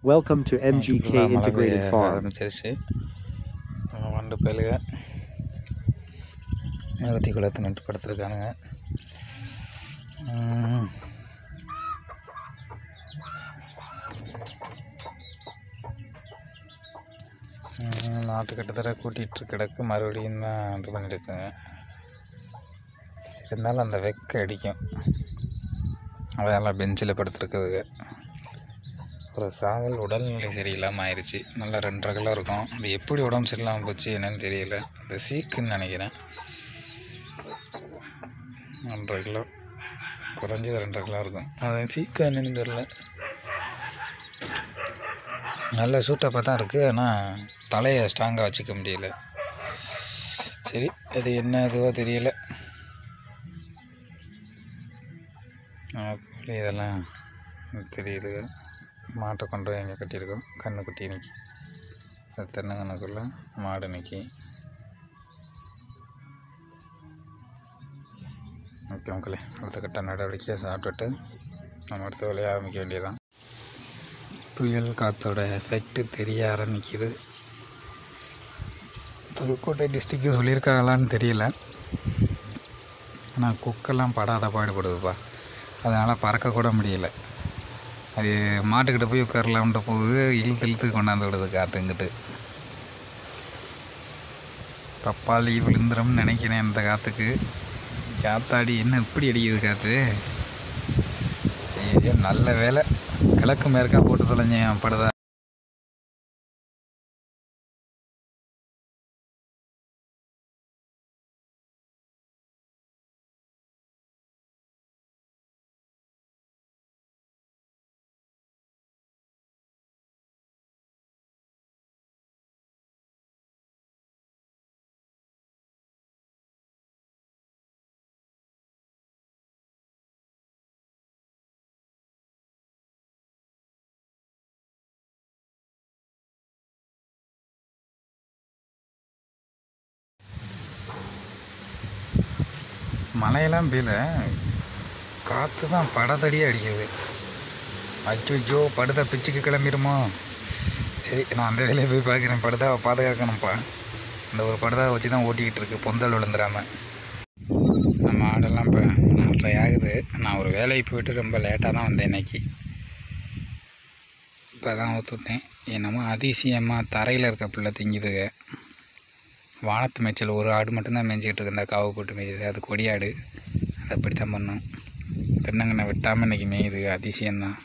Welcome to MGK ஃபுல்லாக மழை Integrated பெய்ய Farm. ஆரம்பிச்சிருச்சு நம்ம வண்டு பயிலுக இருபத்தி குளத்தை நட்டு படுத்துருக்கானுங்க உம். உம், நாட்டு கிட்டத்தட்ட கூட்டிகிட்டு கிடக்கு மறுபடியும் தான் இது பண்ணியிருக்குங்க இருந்தாலும் அந்த வெக்க அடிக்கும் அதெல்லாம் பெஞ்சில் படுத்துருக்குதுங்க ஒரு சாவல் உடல்நிலை சரியில்லாமல் ஆயிடுச்சு நல்லா ரெண்டரை கிலோ இருக்கும் அது எப்படி உடம்பு சரியில்லாமல் போச்சு என்னன்னு தெரியல இந்த சீக்குன்னு நினைக்கிறேன் ரெண்டரை கிலோ குறைஞ்சது ரெண்டரை கிலோ இருக்கும் அது சீக்கு என்னன்னு தெரியல நல்ல சூட்டப்பாக தான் இருக்குது ஆனால் தலையை ஸ்ட்ராங்காக வச்சுக்க முடியல சரி அது என்ன இதுவோ தெரியல கோழி இதெல்லாம் தெரியுது மாட்டை கொண்டு போய் எங்கே கட்டியிருக்கோம் கண்ணு குட்டி நிற்கி அது தென்னங்கண்ணுக்குள்ளே மாடு நிற்கி ஓகே மக்களே அடுத்த கட்ட நடவடிக்கையை சாப்பிட்டுட்டு நம்ம அடுத்த வேலையை ஆரம்பிக்க வேண்டியதான் புயல் காற்றோட எஃபெக்ட் தெரிய ஆரம்பிக்குது புதுக்கோட்டை டிஸ்ட்ரிக்ட்டு சொல்லியிருக்காங்களான்னு தெரியல ஆனால் குக்கெல்லாம் படாத பாடுபடுதுப்பா அதனால் பறக்கக்கூட முடியல அது மாட்டுக்கிட்ட போய் உட்காரலாம்ன்ற போகுது இழுத்து இழுத்து கொண்டாந்து விடுது காற்றுங்கிட்டு பப்பாளி விழுந்துரும்னு நினைக்கிறேன் இந்த காற்றுக்கு காத்தாடி என்ன இப்படி அடிக்குது காற்று ஐயோ நல்ல வேலை கிழக்கு மேற்கா போட்டு தொலைஞ்சேன் படுதா மழையெல்லாம் பெய்யல காற்று தான் படத்தடியே அடிக்குது அச்சோ படுதா பிச்சுக்கு கிளம்பிடுமோ சரி நான் அந்த வேலையை போய் பார்க்குறேன் படுதாவை பாதுகாக்கணும்ப்பா இந்த ஒரு படுதாவை வச்சு தான் ஓட்டிக்கிட்டு இருக்கு பொந்தல் விழுந்துடாமல் நம்ம ஆடெல்லாம் இப்போ நாலரை ஆகுது நான் ஒரு வேலைக்கு போயிட்டு ரொம்ப லேட்டாக தான் வந்தேன் இன்னைக்கு இப்போ தான் ஊற்றுட்டேன் என்னமோ அதிசயமாக தரையில் இருக்க பிள்ளை திங்குதுங்க வானத்து மேய்ச்சல் ஒரு ஆடு மட்டும்தான் மேய்ஞ்சிக்கிட்டு இருக்கு இந்த காவு போட்டு மேய்யுது அது கொடியாடு அது அப்படி தான் பண்ணும் தென்னங்கண்ணை வெட்டாமல் இன்றைக்கி மேயுது அதிசயம்தான்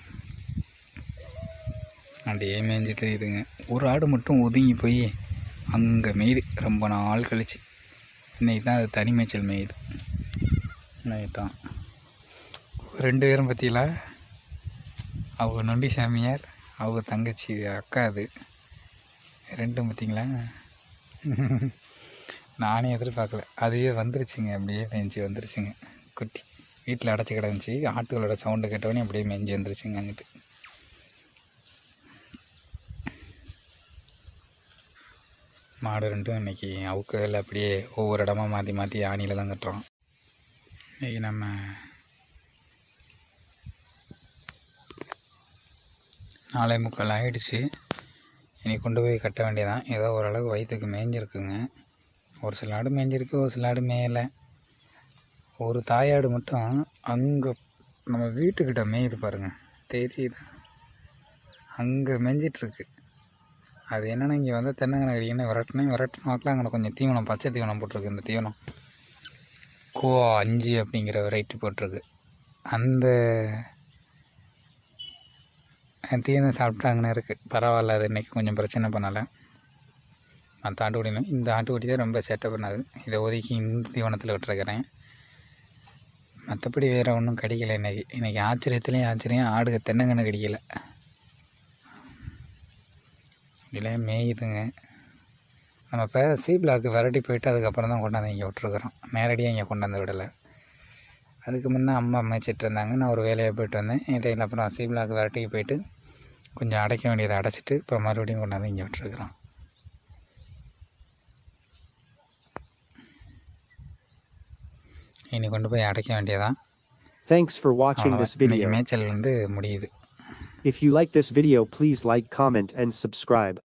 அப்படியே மேய்ஞ்சி தெரியுதுங்க ஒரு ஆடு மட்டும் ஒதுங்கி போய் அங்கே மேயுது ரொம்ப நாள் கழிச்சு இன்னைக்கு தான் அது தனி மேய்ச்சல் மேயுது இன்னைக்கு தான் ரெண்டு பேரும் பற்றியில அவங்க நொண்டி சாமியார் அவங்க தங்கச்சி அக்கா அது ரெண்டும் பார்த்தீங்களா நானே எதிர்பார்க்கல அதுவே வந்துருச்சுங்க அப்படியே மேய்ஞ்சி வந்துருச்சுங்க குட்டி வீட்டில் அடைச்சி கிடந்துச்சு ஆட்டுகளோட சவுண்டு கேட்டவொடனே அப்படியே மேய்ஞ்சி வந்துருச்சுங்க அங்கிட்டு மாடு ரெண்டும் இன்றைக்கி அவுக்கையில் அப்படியே ஒவ்வொரு இடமா மாற்றி மாற்றி ஆணியில் தான் கட்டுறோம் இன்றைக்கி நம்ம நாலே முக்கால் ஆகிடுச்சு இனி கொண்டு போய் கட்ட வேண்டியதான் ஏதோ ஓரளவு வயிற்றுக்கு மேய்ஞ்சிருக்குங்க ஒரு சில ஆடு மேய்ஞ்சிருக்கு ஒரு சில ஆடு மேயலை ஒரு தாயாடு மட்டும் அங்கே நம்ம வீட்டுக்கிட்ட மேயுது பாருங்கள் தெரியுது அங்கே மேய்ஞ்சிட்ருக்கு அது என்னென்னா இங்கே வந்து தென்னங்கனை கடிக்கணும் விரட்டினேன் விரட்டின வாக்கில் அங்கே கொஞ்சம் தீவனம் பச்சை தீவனம் போட்டிருக்கு இந்த தீவனம் கோ அஞ்சு அப்படிங்கிற வெரைட்டி போட்டிருக்கு அந்த தீவனம் சாப்பிட்டாங்கன்னு இருக்குது பரவாயில்ல அது இன்றைக்கி கொஞ்சம் பிரச்சனை பண்ணலை மற்ற ஆட்டுக்குட்டினா இந்த ஆட்டுக்குட்டி தான் ரொம்ப சேட்டை பண்ணாது இதை ஒதுக்கி இந்த தீவனத்தில் விட்டுருக்கிறேன் மற்றபடி வேறு ஒன்றும் கிடைக்கல இன்றைக்கி இன்றைக்கி ஆச்சரியத்துலேயும் ஆச்சரியம் ஆடுக தென்னங்கன்று கிடைக்கல இதிலே மேயுதுங்க நம்ம இப்போ சி பிளாக்கு விரட்டி போயிட்டு அதுக்கப்புறம் தான் கொண்டாந்து இங்கே விட்ருக்குறோம் நேரடியாக இங்கே கொண்டாந்து விடலை அதுக்கு முன்னே அம்மா மேய்ச்சிட்டு இருந்தாங்க நான் ஒரு வேலையை போயிட்டு வந்தேன் இடையில அப்புறம் சி பிளாக் விரட்டிக்கு போயிட்டு கொஞ்சம் அடைக்க வேண்டியதை அடைச்சிட்டு அப்புறம் மறுபடியும் கொண்டாந்து இங்கே விட்டுருக்குறோம் இனி கொண்டு போய் அடைக்க வேண்டியதான் Thanks for watching this அவ்வளோதான். இன்னைக்கு video. மேய்ச்சல் வந்து முடியுது If you like this video please like comment and subscribe.